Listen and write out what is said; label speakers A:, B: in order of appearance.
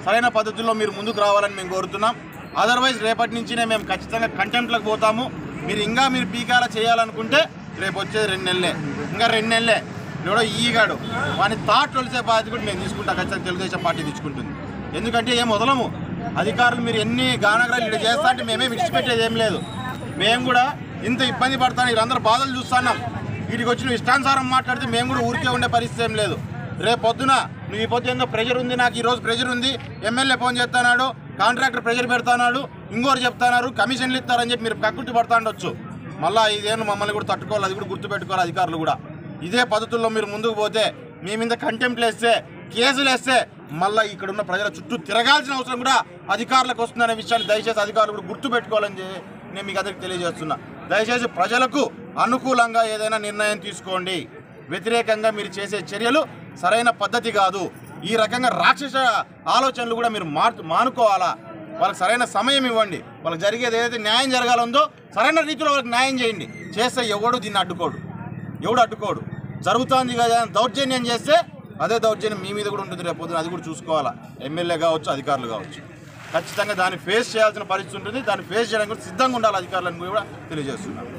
A: సరైన పద్ధతుల్లో మీరు ముందుకు రావాలని మేము కోరుతున్నాం అదర్వైజ్ రేపటి నుంచినే మేము ఖచ్చితంగా కంటెంట్లకు పోతాము మీరు ఇంకా మీరు పీకాల చేయాలనుకుంటే రేపు వచ్చేది రెండు నెలలే ఇంకా రెండు నెలలే ఎవడో ఈగాడు వాని థాట్ వలిసే బాధ్యత కూడా మేము తీసుకుంటాం ఖచ్చితంగా తెలుగుదేశం పార్టీ తీసుకుంటుంది ఎందుకంటే ఏం వదలము అధికారులు మీరు ఎన్ని గానగరాలు ఇక్కడ చేస్తా అంటే మేమే విడిచిపెట్టేది ఏం లేదు మేము కూడా ఇంత ఇబ్బంది పడతాను వీళ్ళందరూ బాధలు చూస్తున్నాం వీటికి వచ్చిన ఇష్టానుసారం మాట్లాడితే మేము కూడా ఊరికే ఉండే పరిస్థితి ఏం లేదు రేపు పొద్దున నువ్వు ఈ పొద్దు ఏందో ప్రెషర్ ఉంది నాకు ఈ రోజు ప్రెషర్ ఉంది ఎమ్మెల్యే ఫోన్ చేస్తున్నాడు కాంట్రాక్టర్ ప్రెషర్ పెడతాడు ఇంకోరు చెప్తున్నారు కమిషన్లు ఇస్తారని చెప్పి మీరు కక్కుర్తి పడతా ఉండొచ్చు మళ్ళీ ఇదేను మమ్మల్ని కూడా తట్టుకోవాలి అది కూడా గుర్తుపెట్టుకోవాలి అధికారులు కూడా ఇదే పద్ధతుల్లో మీరు ముందుకు పోతే మీ మీద కంటెంప్ట్లు వేస్తే కేసులు వేస్తే మళ్ళీ ఇక్కడ ఉన్న ప్రజల చుట్టూ తిరగాల్సిన అవసరం కూడా అధికారులకు వస్తుందనే విషయాన్ని దయచేసి అధికారులు కూడా గుర్తుపెట్టుకోవాలని చెప్పి నేను మీకు అందరికి తెలియజేస్తున్నా దయచేసి ప్రజలకు అనుకూలంగా ఏదైనా నిర్ణయం తీసుకోండి వ్యతిరేకంగా మీరు చేసే చర్యలు సరైన పద్ధతి కాదు ఈ రకంగా రాక్షస ఆలోచనలు కూడా మీరు మార్ మానుకోవాలా వాళ్ళకి సరైన సమయం ఇవ్వండి వాళ్ళకి జరిగేది ఏదైతే న్యాయం జరగాలందో సరైన రీతిలో వాళ్ళకి న్యాయం చేయండి చేస్తే ఎవడు దీన్ని అడ్డుకోడు ఎవడు అడ్డుకోడు జరుగుతోంది కదా అని దౌర్జన్యం చేస్తే అదే దౌర్జన్యం మీ మీద కూడా ఉంటుంది రేపు పొద్దున అది కూడా చూసుకోవాలా ఎమ్మెల్యే కావచ్చు అధికారులు కావచ్చు ఖచ్చితంగా దాన్ని ఫేస్ చేయాల్సిన పరిస్థితి ఉంటుంది దాన్ని ఫేస్ చేయడానికి కూడా సిద్ధంగా ఉండాలి అధికారులను కూడా తెలియజేస్తున్నాను